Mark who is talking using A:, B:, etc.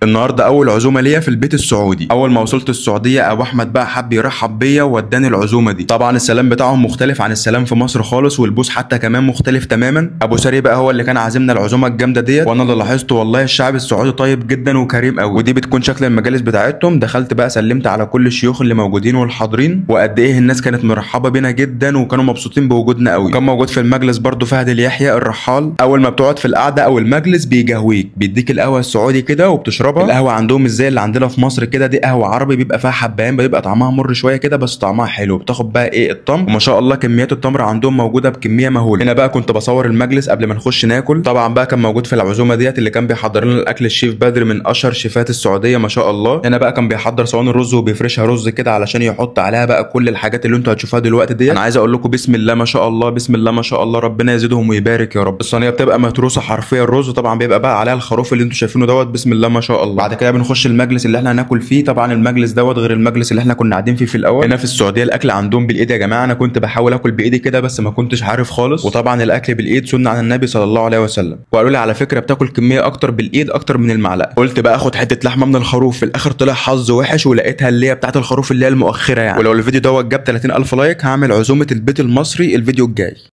A: النهارده اول عزومه ليا في البيت السعودي اول ما وصلت السعوديه ابو احمد بقى حب يرحب بيا واداني العزومه دي طبعا السلام بتاعهم مختلف عن السلام في مصر خالص والبوس حتى كمان مختلف تماما ابو ساري بقى هو اللي كان عازمنا العزومه الجامده ديت وانا اللي لاحظته والله الشعب السعودي طيب جدا وكريم قوي ودي بتكون شكل المجالس بتاعتهم دخلت بقى سلمت على كل الشيوخ اللي موجودين والحاضرين وقد ايه الناس كانت مرحبه بينا جدا وكانوا مبسوطين بوجودنا قوي كان موجود في المجلس برضو فهد اليحيى الرحال اول ما بتقعد في القعده او المجلس بيجهويك بيديك القهوه السعودي كده وبتشربها القهوه عندهم مش زي اللي عندنا في مصر كده دي قهوه عربي بيبقى فيها حبايين بيبقى طعمها مر شويه كده بس طعمها حلو بتاخد بقى ايه التمر وما شاء الله كميات التمر عندهم موجوده بكميه مهوله هنا بقى كنت بصور المجلس قبل ما نخش ناكل طبعا بقى كان موجود في العزومه ديت اللي كان بيحضر لنا الاكل الشيف بدر من اشهر شيفات السعوديه ما شاء الله هنا بقى كان بيحضر صواني الرز وبيفرشها رز كده علشان يحط عليها بقى كل الحاجات اللي انتوا هتشوفوها دلوقتي ديت انا عايز اقول لكم بسم الله ما شاء الله بسم الله ما شاء الله ربنا يزيدهم ويبارك يا رب الصينيه بتبقى متروسه حرفيا الرز طبعا بيبقى بقى عليها الخروف اللي انتوا شايفينه دوت بسم الله ما شاء الله بعد كده بنخش المجلس اللي احنا هناكل فيه طبعا المجلس دوت غير المجلس اللي احنا كنا قاعدين فيه في الاول هنا في السعوديه الاكل عندهم بالايد يا جماعه انا كنت بحاول اكل بايدي كده بس ما كنتش عارف خالص وطبعا الاكل بالايد سنه عن النبي صلى الله عليه وسلم وقالوا لي على فكره بتاكل كميه اكتر بالايد اكتر من المعلقه قلت بقى اخد حته لحمه من الخروف في الاخر طلع حظ وحش ولقيتها اللي هي بتاعت الخروف اللي هي المؤخره يعني ولو الفيديو دوت جاب 30000 لايك هعمل عزومه البيت المصري الفيديو الجاي